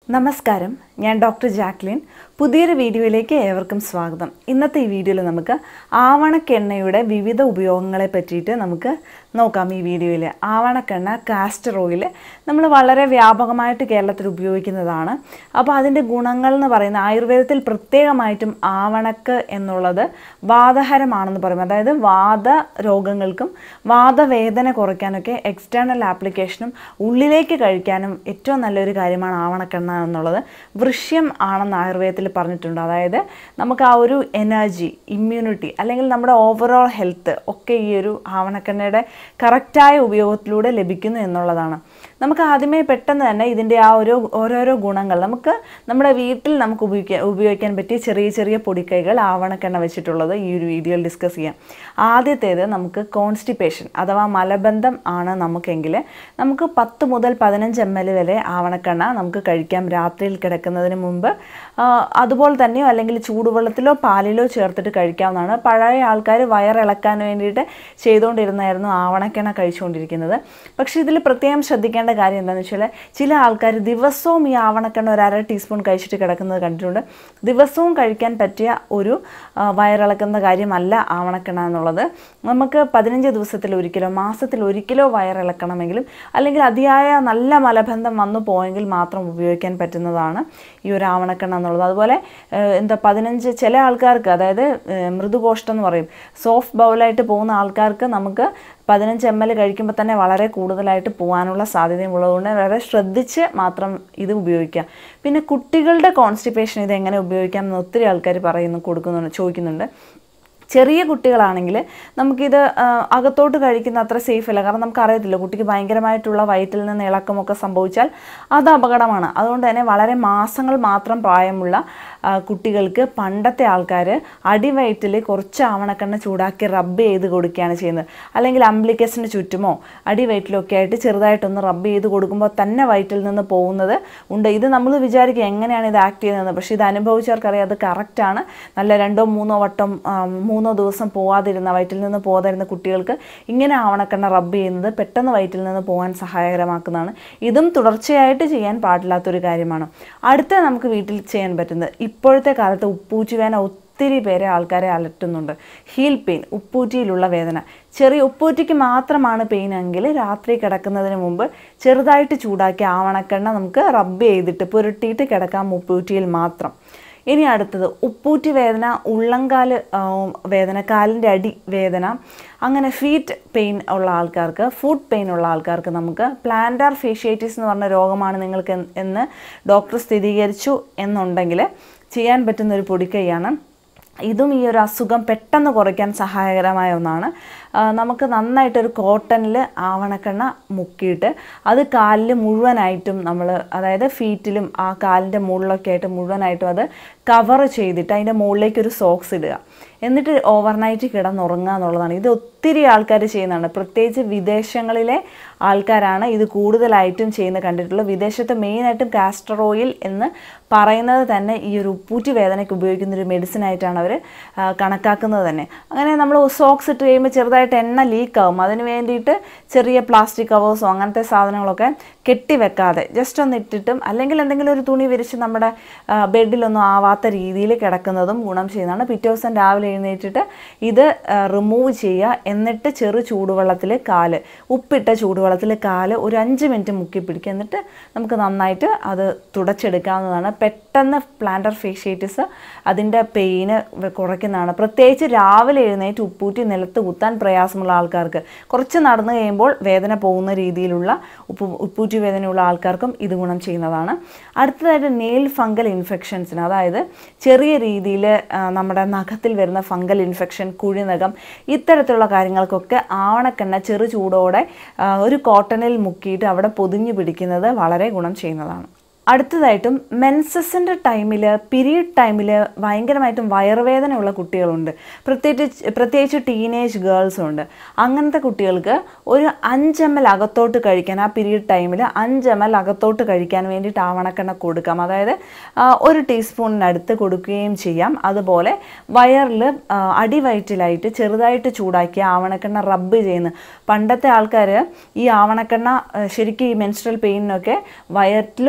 നമസ്കാരം ഞാൻ doctor Jacqueline പുതിയൊരു വീഡിയോയിലേക്ക് ഏവർക്കും സ്വാഗതം ഇന്നത്തെ ഈ വീഡിയോയിൽ നമുക്ക് ആവണക്കെണ്ണയുടെ വിവിധ ഉപയോഗങ്ങളെ പറ്റിയിട്ട് നമുക്ക് നോക്കാം ഈ വീഡിയോയിൽ ആവണക്കെണ്ണ കാസ്റ്റർ ഓയിൽ നമ്മൾ വളരെ വ്യാപകമായിട്ട് കേരളത്തിൽ ഉപയോഗിക്കുന്നതാണ് അപ്പോൾ അതിൻ്റെ ഗുണങ്ങൾ എന്ന് പറയുന്നത് ആയുർവേദത്തിൽ പ്രത്യേകമായിട്ടും ആവണക്ക് എന്നുള്ളത് വാതഹരമാണെന്ന് പറയും അതായത് വാത രോഗങ്ങൾക്കും വാദവേദന കുറയ്ക്കാനൊക്കെ എക്സ്റ്റേണൽ ആപ്ലിക്കേഷനും ഉള്ളിലേക്ക് കഴിക്കാനും ഏറ്റവും നല്ലൊരു കാര്യമാണ് ആവണക്കെണ്ണ എന്നുള്ളത് വൃഷ്യം ആണെന്ന് ആയുർവേദത്തിൽ പറഞ്ഞിട്ടുണ്ട് അതായത് നമുക്ക് ആ ഒരു എനർജി ഇമ്മ്യൂണിറ്റി അല്ലെങ്കിൽ നമ്മുടെ ഓവറോൾ ഹെൽത്ത് ഒക്കെ ഈ ഒരു ആവണക്കെണ്ണയുടെ കറക്റ്റായ ഉപയോഗത്തിലൂടെ ലഭിക്കുന്നു എന്നുള്ളതാണ് നമുക്ക് ആദ്യമേ പെട്ടെന്ന് തന്നെ ഇതിൻ്റെ ആ ഒരു ഓരോരോ ഗുണങ്ങൾ നമുക്ക് നമ്മുടെ വീട്ടിൽ നമുക്ക് ഉപയോഗിക്കാൻ ഉപയോഗിക്കാൻ പറ്റിയ ചെറിയ ചെറിയ പൊടിക്കൈകൾ ആവണക്കെണ്ണ വെച്ചിട്ടുള്ളത് ഈ ഒരു വീഡിയോയിൽ ഡിസ്കസ് ചെയ്യാം ആദ്യത്തേത് നമുക്ക് കോൺസ്റ്റിപ്പേഷൻ അഥവാ മലബന്ധം ആണ് നമുക്കെങ്കിൽ നമുക്ക് പത്ത് മുതൽ പതിനഞ്ച് എം എൽ വരെ ആവണക്കെണ്ണ നമുക്ക് കഴിക്കാം രാത്രിയിൽ കിടക്കുന്നതിന് മുമ്പ് ആ, അതുപോലെ തന്നെയോ അല്ലെങ്കിൽ ചൂടുവെള്ളത്തിലോ പാലിലോ ചേർത്തിട്ട് കഴിക്കാവുന്നതാണ് പഴയ ആൾക്കാർ വയറിളക്കാൻ വേണ്ടിയിട്ട് ചെയ്തുകൊണ്ടിരുന്നായിരുന്നു ആവണക്കെണ്ണ കഴിച്ചുകൊണ്ടിരിക്കുന്നത് പക്ഷേ ഇതിൽ പ്രത്യേകം ശ്രദ്ധിക്കേണ്ട കാര്യം എന്താണെന്ന് വെച്ചാൽ ചില ആൾക്കാർ ദിവസവും ഈ ആവണക്കെണ്ണ ഒരു അര ടീസ്പൂൺ കഴിച്ചിട്ട് കിടക്കുന്നത് കണ്ടിട്ടുണ്ട് ദിവസവും കഴിക്കാൻ പറ്റിയ ഒരു ആ, വയറിളക്കുന്ന കാര്യമല്ല ആവണക്കെണ്ണ എന്നുള്ളത് നമുക്ക് പതിനഞ്ച് ദിവസത്തിൽ ഒരിക്കലോ മാസത്തിൽ ഒരിക്കലോ വയറിളക്കണമെങ്കിലും അല്ലെങ്കിൽ അതിയായ നല്ല മലബന്ധം വന്നു പോയെങ്കിൽ മാത്രം ഉപയോഗിക്കാൻ പറ്റുന്നതാണ് ഈ ഒരു ആവണക്കെണ്ണ എന്നുള്ളത് അതുപോലെ ഏഹ്, എന്താ പതിനഞ്ച് ചില ആൾക്കാർക്ക് അതായത് ഏഹ്, മൃദുകോഷ്ടം എന്ന് പറയും സോഫ്റ്റ് ബൗലായിട്ട് പോകുന്ന ആൾക്കാർക്ക് നമുക്ക് പതിനഞ്ച് എം എൽ കഴിക്കുമ്പോൾ തന്നെ വളരെ കൂടുതലായിട്ട് പോകാനുള്ള സാധ്യതയും ഉള്ളതുകൊണ്ട് വളരെ ശ്രദ്ധിച്ച് മാത്രം ഇത് ഉപയോഗിക്കുക പിന്നെ കുട്ടികളുടെ കോൺസ്റ്റിപ്പേഷൻ ഇത് എങ്ങനെ ഉപയോഗിക്കാം എന്ന് ഒത്തിരി ആൾക്കാർ പറയുന്നു കൊടുക്കുന്നുണ്ട് ചോദിക്കുന്നുണ്ട് ചെറിയ കുട്ടികളാണെങ്കിൽ നമുക്കിത് ആ, അകത്തോട്ട് കഴിക്കുന്ന അത്ര സേഫ് അല്ല കാരണം നമുക്ക് അറിയത്തില്ല കുട്ടിക്ക് ഭയങ്കരമായിട്ടുള്ള വയറ്റിൽ നിന്ന് ഇളക്കമൊക്കെ സംഭവിച്ചാൽ അത് അപകടമാണ് അതുകൊണ്ട് തന്നെ വളരെ മാസങ്ങൾ മാത്രം പ്രായമുള്ള ആ, കുട്ടികൾക്ക് പണ്ടത്തെ ആൾക്കാർ അടിവയറ്റിൽ കുറച്ച് ആവണക്കെണ്ണ ചൂടാക്കി റബ്ബ് ചെയ്ത് കൊടുക്കുകയാണ് ചെയ്യുന്നത് അല്ലെങ്കിൽ അംബ്ലിക്കസിന് ചുറ്റുമോ അടിവയറ്റിലോ ഒക്കെ ആയിട്ട് ചെറുതായിട്ടൊന്ന് റബ്ബ് ചെയ്ത് കൊടുക്കുമ്പോൾ തന്നെ വയറ്റിൽ നിന്ന് പോകുന്നത് ഉണ്ട് ഇത് നമ്മൾ വിചാരിക്കുക എങ്ങനെയാണ് ഇത് ആക്ട് ചെയ്യുന്നത് പക്ഷേ ഇത് അനുഭവിച്ചവർക്കറിയാം അത് കറക്റ്റാണ് നല്ല രണ്ടോ മൂന്നോ വട്ടം ആ, മൂന്നോ ദിവസം പോവാതിരുന്ന വയറ്റിൽ നിന്ന് പോകാതിരുന്ന കുട്ടികൾക്ക് ഇങ്ങനെ ആവണക്കെണ്ണ റബ്ബ് ചെയ്യുന്നത് പെട്ടെന്ന് വയറ്റിൽ നിന്ന് പോകാൻ സഹായകരമാക്കുന്നതാണ് ഇതും തുടർച്ചയായിട്ട് ചെയ്യാൻ പാടില്ലാത്തൊരു കാര്യമാണ് അടുത്ത നമുക്ക് വീട്ടിൽ ചെയ്യാൻ പറ്റുന്നത് ഇപ്പോഴത്തെ കാലത്ത് ഉപ്പൂച്ചി വേന ഒത്തിരി പേരെ ആൾക്കാരെ അലട്ടുന്നുണ്ട് ഹീൽ പെയിൻ ഉപ്പൂറ്റിയിലുള്ള വേദന ചെറിയ ഉപ്പൂറ്റിക്ക് മാത്രമാണ് പെയിൻ എങ്കിൽ രാത്രി കിടക്കുന്നതിന് മുമ്പ് ചെറുതായിട്ട് ചൂടാക്കി ആവണക്കെണ്ണ നമുക്ക് റബ്ബ് ചെയ്തിട്ട് പുരട്ടിയിട്ട് കിടക്കാം ഉപ്പൂറ്റിയിൽ മാത്രം ഇനി അടുത്തത് ഉപ്പൂറ്റി വേദന ഉള്ളംകാല് ആ, വേദന കാലിൻ്റെ അടി വേദന അങ്ങനെ ഫീറ്റ് പെയിൻ ഉള്ള ആൾക്കാർക്ക് ഫുഡ് പെയിൻ ഉള്ള ആൾക്കാർക്ക് നമുക്ക് പ്ലാന്റാർ ഫേഷ്യേറ്റീസ് എന്ന് പറഞ്ഞ രോഗമാണ് നിങ്ങൾക്ക് എന്ന് എന്ന് ഡോക്ടർ സ്ഥിരീകരിച്ചു എന്നുണ്ടെങ്കിൽ ചെയ്യാൻ പറ്റുന്ന ഒരു പൊടിക്കൈയാണ് ഇതും ഈ ഒരു അസുഖം പെട്ടെന്ന് കുറയ്ക്കാൻ സഹായകരമായ ഒന്നാണ് ആ, നമുക്ക് നന്നായിട്ടൊരു കോട്ടണിൽ ആവണക്കെണ്ണ മുക്കിയിട്ട് അത് കാലിൽ മുഴുവനായിട്ടും നമ്മൾ അതായത് ഫീറ്റിലും ആ കാലിൻ്റെ മുകളിലൊക്കെ ആയിട്ട് മുഴുവനായിട്ടും അത് കവർ ചെയ്തിട്ട് അതിൻ്റെ മുകളിലേക്ക് ഒരു സോക്സ് ഇടുക എന്നിട്ട് ഓവർനൈറ്റ് കിടന്നുറങ്ങുക എന്നുള്ളതാണ് ഇത് ഒത്തിരി ആൾക്കാർ ചെയ്യുന്നതാണ് പ്രത്യേകിച്ച് വിദേശങ്ങളിലെ ആൾക്കാരാണ് ഇത് കൂടുതലായിട്ടും ചെയ്യുന്നത് കണ്ടിട്ടുള്ളത് വിദേശത്ത് മെയിനായിട്ടും കാസ്റ്റർ ഓയിൽ എന്ന് പറയുന്നത് തന്നെ ഈ ഒരു ഉപ്പൂറ്റി വേദനയ്ക്ക് ഉപയോഗിക്കുന്ന ഒരു മെഡിസിൻ ആയിട്ടാണ് അവർ കണക്കാക്കുന്നത് തന്നെ അങ്ങനെ നമ്മൾ സോക്സ് ഇട്ട് കഴിയുമ്പോൾ ചെറുതായിട്ട് എണ്ണ ലീക്ക് ആവും അതിന് വേണ്ടിയിട്ട് ചെറിയ പ്ലാസ്റ്റിക് കവേഴ്സോ അങ്ങനത്തെ സാധനങ്ങളൊക്കെ കെട്ടിവെക്കാതെ ജസ്റ്റ് ഒന്ന് ഇട്ടിട്ടും അല്ലെങ്കിൽ എന്തെങ്കിലും ഒരു തുണി വിരിച്ച് നമ്മുടെ ആ, ബെഡിലൊന്നും ആവാത്ത രീതിയിൽ കിടക്കുന്നതും ഗുണം ചെയ്യുന്നതാണ് പിറ്റേ ദിവസം രാവിലെ എഴുന്നേറ്റിട്ട് ഇത് റിമൂവ് ചെയ്യുക എന്നിട്ട് ചെറു ചൂടുവെള്ളത്തിൽ കാല് ഉപ്പിട്ട ചൂടുവെള്ളത്തിൽ കാല് ഒരു അഞ്ച് മിനിറ്റ് മുക്കി പിടിക്കുക എന്നിട്ട് നമുക്ക് നന്നായിട്ട് അത് തുടച്ചെടുക്കാവുന്നതാണ് പെട്ടെന്ന് പ്ലാന്റർ ഫേഷ്യേറ്റിസ് അതിൻ്റെ പെയിന് കുറയ്ക്കുന്നതാണ് പ്രത്യേകിച്ച് രാവിലെ എഴുന്നേറ്റ് ഉപ്പൂറ്റി നിലത്ത് കുത്താൻ പ്രയാസമുള്ള ആൾക്കാർക്ക് കുറച്ച് നടന്നു കഴിയുമ്പോൾ വേദന പോകുന്ന രീതിയിലുള്ള ഉപ്പ് ഉപ്പൂറ്റി വേദനയുള്ള ആൾക്കാർക്കും ഇത് ഗുണം ചെയ്യുന്നതാണ് അടുത്തതായിട്ട് നെയിൽ ഫംഗൽ ഇൻഫെക്ഷൻസിന് അതായത് ചെറിയ രീതിയിൽ നമ്മുടെ നഖത്തിൽ വരുന്ന ഫംഗൽ ഇൻഫെക്ഷൻ കുഴിനഖം ഇത്തരത്തിലുള്ള കാര്യങ്ങൾക്കൊക്കെ ആവണക്കെണ്ണ ചെറു ചൂടോടെ ആ, ഒരു കോട്ടണിൽ മുക്കിയിട്ട് അവിടെ പൊതിഞ്ഞു പിടിക്കുന്നത് വളരെ ഗുണം ചെയ്യുന്നതാണ് അടുത്തതായിട്ടും മെൻസസിൻ്റെ ടൈമിൽ പീരീഡ് ടൈമിൽ ഭയങ്കരമായിട്ടും വയറുവേദനയുള്ള കുട്ടികളുണ്ട് പ്രത്യേകിച്ച് പ്രത്യേകിച്ച് ടീനേജ് ഗേൾസും ഉണ്ട് അങ്ങനത്തെ കുട്ടികൾക്ക് ഒരു അഞ്ച് എം എൽ അകത്തോട്ട് കഴിക്കാൻ ആ പീരീഡ് ടൈമിൽ അഞ്ച് എം എൽ അകത്തോട്ട് കഴിക്കാൻ വേണ്ടിയിട്ട് ആവണക്കെണ്ണ കൊടുക്കാം അതായത് ആ, ഒരു ടീസ്പൂണിനടുത്ത് കൊടുക്കുകയും ചെയ്യാം അതുപോലെ വയറിൽ അടിവയറ്റിലായിട്ട് ചെറുതായിട്ട് ചൂടാക്കി ആവണക്കെണ്ണ റബ്ബ് ചെയ്യുന്ന പണ്ടത്തെ ആൾക്കാർ ഈ ആവണക്കെണ്ണ ആ, ശരിക്കും ഈ മെൻസ്ട്രൽ പെയിനിനൊക്കെ വയറ്റിലും നടുവിലും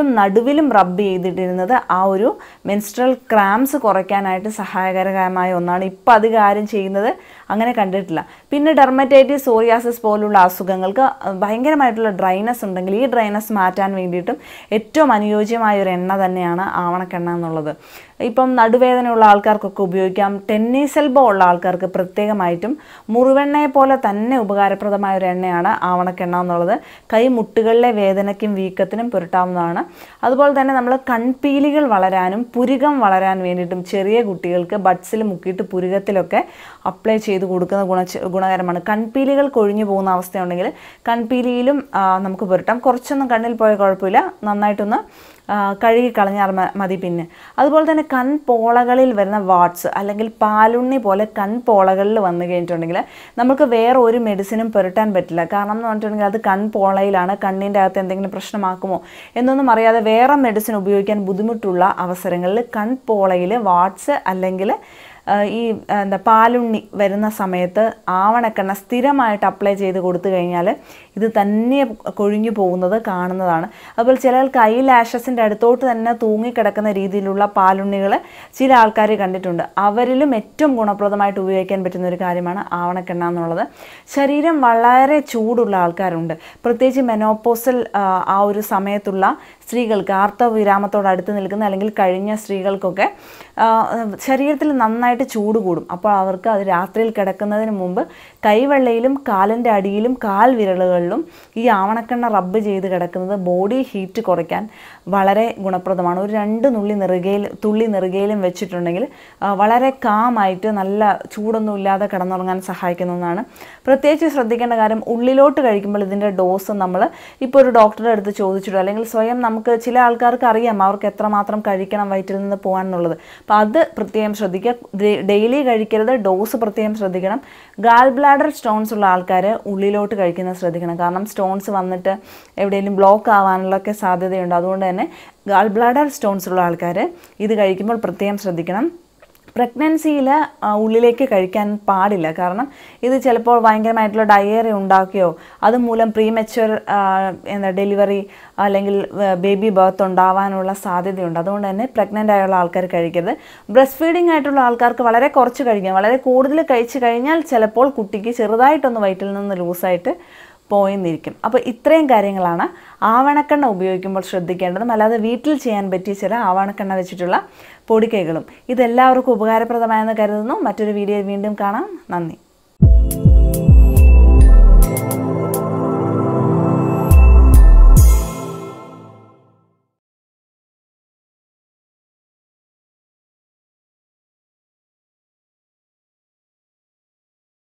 നടുവിലും റബ്ബ് ചെയ്തിട്ടിരുന്നത് ആ ഒരു മെൻസ്ട്രൽ ക്രാംസ് കുറയ്ക്കാനായിട്ട് സഹായകരമായ ഒന്നാണ് ഇപ്പം അധികം ആരും ചെയ്യുന്നത് അങ്ങനെ കണ്ടിട്ടില്ല പിന്നെ ഡെർമറ്റൈറ്റിസ് സോറിയാസിസ് പോലുള്ള അസുഖങ്ങൾക്ക് ഭയങ്കരമായിട്ടുള്ള ഡ്രൈനസ് ഉണ്ടെങ്കിൽ ഈ ഡ്രൈനസ് മാറ്റാൻ വേണ്ടിയിട്ടും ഏറ്റവും അനുയോജ്യമായ ഒരു എണ്ണ തന്നെയാണ് ആവണക്കെണ്ണ എന്നുള്ളത് ഇപ്പം നടുവേദനയുള്ള ആൾക്കാർക്കൊക്കെ ഉപയോഗിക്കാം ടെന്നീസ് എൽബോ ഉള്ള ആൾക്കാർക്ക് പ്രത്യേകമായിട്ടും മുറിവെണ്ണയെ പോലെ തന്നെ ഉപകാരപ്രദമായ ഒരു എണ്ണയാണ് ആവണക്കെണ്ണ എന്നുള്ളത് കൈ മുട്ടുകളിലെ വേദനയ്ക്കും വീക്കത്തിനും പുരട്ടാവുന്നതാണ് അതുപോലെ തന്നെ നമ്മൾ കൺപീലികൾ വളരാനും പുരുകം വളരാൻ വേണ്ടിയിട്ടും ചെറിയ കുട്ടികൾക്ക് ബഡ്സിൽ മുക്കിയിട്ട് പുരുകത്തിലൊക്കെ അപ്ലൈ ചെയ്ത് കൊടുക്കുന്ന ഗുണ ഗുണകരമാണ് കൺപീലികൾ കൊഴിഞ്ഞു പോകുന്ന അവസ്ഥയുണ്ടെങ്കിൽ കൺപീലിയിലും ആ, നമുക്ക് പുരട്ടാം കുറച്ചൊന്നും കണ്ണിൽ പോയ കുഴപ്പമില്ല നന്നായിട്ടൊന്ന് ആ, കഴുകി കളഞ്ഞാൽ മ- മതി പിന്നെ അതുപോലെ തന്നെ കൺപോളകളിൽ വരുന്ന വാട്സ് അല്ലെങ്കിൽ പാലുണ്ണി പോലെ കൺപോളകളിൽ വന്നു കഴിഞ്ഞിട്ടുണ്ടെങ്കിൽ നമുക്ക് വേറെ ഒരു മെഡിസിനും പുരട്ടാൻ പറ്റില്ല കാരണം എന്ന് പറഞ്ഞിട്ടുണ്ടെങ്കിൽ അത് കൺപോളയിലാണ് കണ്ണിൻ്റെ അകത്ത് എന്തെങ്കിലും പ്രശ്നമാക്കുമോ എന്നൊന്നും അറിയാതെ വേറെ മെഡിസിൻ ഉപയോഗിക്കാൻ ബുദ്ധിമുട്ടുള്ള അവസരങ്ങളിൽ കൺപോളയിൽ വാട്സ് അല്ലെങ്കിൽ ആ, ഈ ആ, എന്താ പാലുണ്ണി വരുന്ന സമയത്ത് ആവണക്കെണ്ണ സ്ഥിരമായിട്ട് അപ്ലൈ ചെയ്ത് കൊടുത്തു കഴിഞ്ഞാൽ ഇത് തന്നെ കൊഴിഞ്ഞു പോകുന്നത് കാണുന്നതാണ് അതുപോലെ ചിലർക്ക് ഐ ലാഷസിൻ്റെ അടുത്തോട്ട് തന്നെ തൂങ്ങിക്കിടക്കുന്ന രീതിയിലുള്ള പാലുണ്ണികൾ ചില ആൾക്കാർ കണ്ടിട്ടുണ്ട് അവരിലും ഏറ്റവും ഗുണപ്രദമായിട്ട് ഉപയോഗിക്കാൻ പറ്റുന്ന ഒരു കാര്യമാണ് ആവണക്കെണ്ണ എന്നുള്ളത് ശരീരം വളരെ ചൂടുള്ള ആൾക്കാരുണ്ട് പ്രത്യേകിച്ച് മെനോപ്പോസൽ ആ, ആ ഒരു സമയത്തുള്ള സ്ത്രീകൾക്ക് ആർത്തവവിരാമത്തോട് അടുത്ത് നിൽക്കുന്ന അല്ലെങ്കിൽ കഴിഞ്ഞ സ്ത്രീകൾക്കൊക്കെ ആ, ശരീരത്തിൽ നന്നായിട്ട് ചൂട് കൂടും അപ്പോൾ അവർക്ക് അത് രാത്രിയിൽ കിടക്കുന്നതിന് മുമ്പ് കൈവെള്ളയിലും കാലിൻ്റെ അടിയിലും കാൽ വിരലുകളിലും ഈ ആവണക്കെണ്ണ റബ്ബ് ചെയ്ത് കിടക്കുന്നത് ബോഡി ഹീറ്റ് കുറയ്ക്കാൻ വളരെ ഗുണപ്രദമാണ് ഒരു രണ്ട് നുള്ളി നെറുകയിൽ തുള്ളി നെറുകയിലും വെച്ചിട്ടുണ്ടെങ്കിൽ ആ, വളരെ കാമായിട്ട് നല്ല ചൂടൊന്നും ഇല്ലാതെ കിടന്നുറങ്ങാൻ സഹായിക്കുന്ന ഒന്നാണ് പ്രത്യേകിച്ച് ശ്രദ്ധിക്കേണ്ട കാര്യം ഉള്ളിലോട്ട് കഴിക്കുമ്പോൾ ഇതിൻ്റെ ഡോസ് നമ്മൾ ഇപ്പോൾ ഒരു ഡോക്ടറുടെ അടുത്ത് ചോദിച്ചിട്ടോ അല്ലെങ്കിൽ സ്വയം നമുക്ക് ചില ആൾക്കാർക്ക് അറിയാം അവർക്ക് എത്രമാത്രം കഴിക്കണം വയറ്റിൽ നിന്ന് പോകാൻ എന്നുള്ളത് അപ്പോൾ അത് പ്രത്യേകം ശ്രദ്ധിക്കുക ഡെയിലി കഴിക്കരുത് ഡോസ് പ്രത്യേകം ശ്രദ്ധിക്കണം ഗാൾ ബ്ലാഡർ സ്റ്റോൺസ് ഉള്ള ആൾക്കാർ ഉള്ളിലോട്ട് കഴിക്കുന്നത് ശ്രദ്ധിക്കണം കാരണം സ്റ്റോൺസ് വന്നിട്ട് എവിടെയെങ്കിലും ബ്ലോക്ക് ആവാനുള്ളൊക്കെ സാധ്യതയുണ്ട് അതുകൊണ്ട് തന്നെ ഗാൾ ബ്ലാഡർ സ്റ്റോൺസ് ഉള്ള ആൾക്കാർ ഇത് കഴിക്കുമ്പോൾ പ്രത്യേകം ശ്രദ്ധിക്കണം പ്രഗ്നൻസിയിൽ ഉള്ളിലേക്ക് കഴിക്കാൻ പാടില്ല കാരണം ഇത് ചിലപ്പോൾ ഭയങ്കരമായിട്ടുള്ള ഡയേറി ഉണ്ടാക്കുകയോ അതുമൂലം പ്രീമെച്വർ എന്താ ഡെലിവറി അല്ലെങ്കിൽ ബേബി ബർത്ത് ഉണ്ടാവാനുള്ള സാധ്യതയുണ്ട് അതുകൊണ്ട് തന്നെ പ്രഗ്നൻ്റ് ആയുള്ള ആൾക്കാർ കഴിക്കരുത് ബ്രസ്റ്റ് ഫീഡിംഗ് ആയിട്ടുള്ള ആൾക്കാർക്ക് വളരെ കുറച്ച് കഴിക്കാം വളരെ കൂടുതൽ കഴിച്ചു കഴിഞ്ഞാൽ ചിലപ്പോൾ കുട്ടിക്ക് ചെറുതായിട്ടൊന്ന് വയറ്റിൽ നിന്ന് ലൂസായിട്ട് പോയെന്നിരിക്കും അപ്പോൾ ഇത്രയും കാര്യങ്ങളാണ് ആവണക്കെണ്ണ ഉപയോഗിക്കുമ്പോൾ ശ്രദ്ധിക്കേണ്ടതും അല്ലാതെ വീട്ടിൽ ചെയ്യാൻ പറ്റിയ ചില ആവണക്കെണ്ണ വെച്ചിട്ടുള്ള പൊടിക്കൈകളും ഇതെല്ലാവർക്കും ഉപകാരപ്രദമായെന്ന് കരുതുന്നു മറ്റൊരു വീഡിയോ വീണ്ടും കാണാം നന്ദി